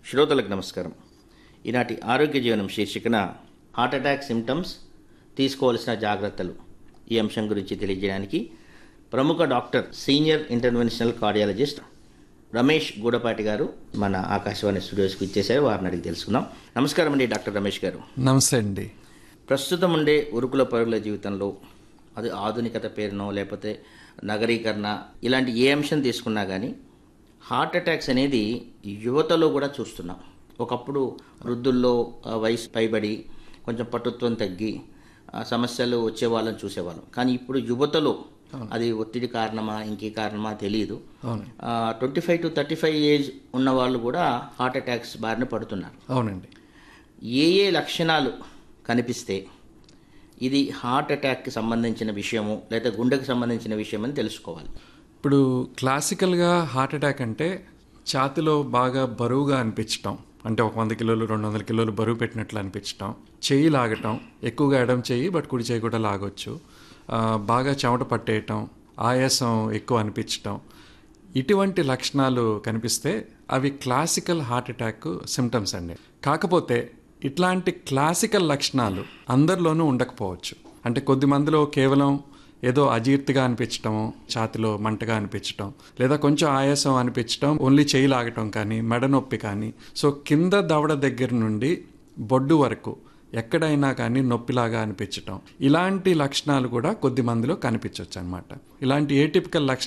శ్రోతలకు నమస్కారం ఈనాటి ఆరోగ్య జీవనం శీర్షికన హార్ట్ అటాక్ సిమ్టమ్స్ తీసుకోవాల్సిన జాగ్రత్తలు ఈ అంశం గురించి తెలియజేయడానికి ప్రముఖ doctor senior interventional cardiologist Ramesh Gudapati garu మన ఆకాశవాణి స్టూడియోస్కి ఇచ్చేశారు వారిని అడిగి తెలుసుకుందాం నమస్కారం అండి డాక్టర్ రమేష్ గారు నమస్తే అండి ప్రస్తుతం ఉండే ఉరుకుల పరుగుల జీవితంలో అది ఆధునికత పేరునో లేకపోతే నగరీకరణ ఇలాంటి ఏ అంశం తీసుకున్నా కానీ హార్ట్ అటాక్స్ అనేది యువతలో కూడా చూస్తున్నాం ఒకప్పుడు వృద్ధుల్లో ఆ, వయసు పైబడి కొంచెం పటుత్వం తగ్గి ఆ, సమస్యలు వచ్చే వాళ్ళని చూసేవాళ్ళం కానీ ఇప్పుడు యువతలో అది ఒత్తిడి కారణమా ఇంకే కారణమా తెలియదు అవును twenty five to thirty five age ఉన్న వాళ్ళు కూడా హార్ట్ అటాక్స్ బారిన పడుతున్నారు అవునండి ఏ ఏ లక్షణాలు కనిపిస్తే ఇది హార్ట్ అటాక్కి సంబంధించిన విషయము లేదా గుండెకు సంబంధించిన విషయం అని తెలుసుకోవాలి ఇప్పుడు క్లాసికల్గా హార్ట్ అటాక్ అంటే ఛాతిలో బాగా బరువుగా అనిపించటం అంటే ఒక వంద కిలోలు రెండు వందల కిలోలు బరువు పెట్టినట్లు అనిపించటం చెయ్యి లాగటం ఎక్కువగా ఎడం చెయ్యి బట్ కుడి చెయ్యి కూడా లాగొచ్చు ఆ, బాగా చెమట పట్టేయటం ఆయాసం ఎక్కువ అనిపించటం ఇటువంటి లక్షణాలు కనిపిస్తే అవి క్లాసికల్ హార్ట్ అటాక్ సిమ్టమ్స్ అండి కాకపోతే ఇట్లాంటి క్లాసికల్ లక్షణాలు అందరిలోనూ ఉండకపోవచ్చు అంటే కొద్ది మందిలో కేవలం ఏదో అజీర్తిగా అనిపించటం ఛాతిలో మంటగా అనిపించటం లేదా కొంచెం ఆయాసం అనిపించటం ఓన్లీ చేయి లాగటం కానీ మెడ నొప్పి కానీ సో కింద దవడ దగ్గర నుండి బొడ్డు వరకు ఎక్కడైనా కానీ నొప్పిలాగా అనిపించటం ఇలాంటి లక్షణాలు కూడా కొద్ది మందిలో కనిపించవచ్చు అనమాట ఇలాంటి ఏటిపికల్ లక్షణాలు